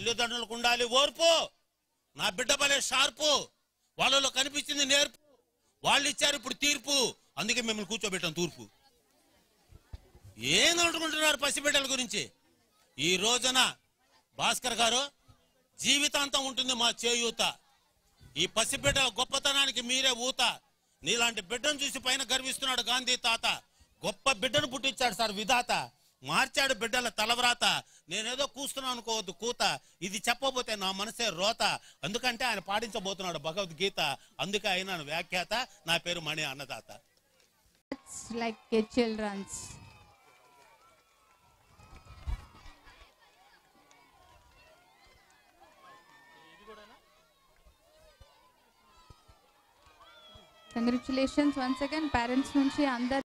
తల్లిదండ్రులకు ఉండాలి ఓర్పు నా బిడ్డ భలే షార్పు వాళ్ళలో కనిపించింది నేర్పు వాళ్ళు ఇచ్చారు ఇప్పుడు తీర్పు అందుకే మిమ్మల్ని కూర్చోబెట్టాం తూర్పు ఏం అనుకుంటున్నారు పసిబిడ్డల గురించి ఈ రోజున భాస్కర్ గారు జీవితాంతం ఉంటుంది మా చేయూత ఈ పసిబిడ్డల గొప్పతనానికి మీరే ఊత నీలాంటి బిడ్డను చూసి పైన గర్విస్తున్నాడు గాంధీ తాత గొప్ప బిడ్డను పుట్టించాడు సార్ విధాత మార్చాడు బిడ్డల తలవ్రాత నేనేదో కూస్తున్నాను అనుకోవద్దు కూత ఇది చెప్పబోతే నా మనసే రోత అందుకంటే ఆయన పాటించబోతున్నాడు భగవద్గీత అందుకే ఆయన వ్యాఖ్యాత నా పేరు మణి అన్నదాత It's like a children's. Congratulations once again parents నుంచి అందరు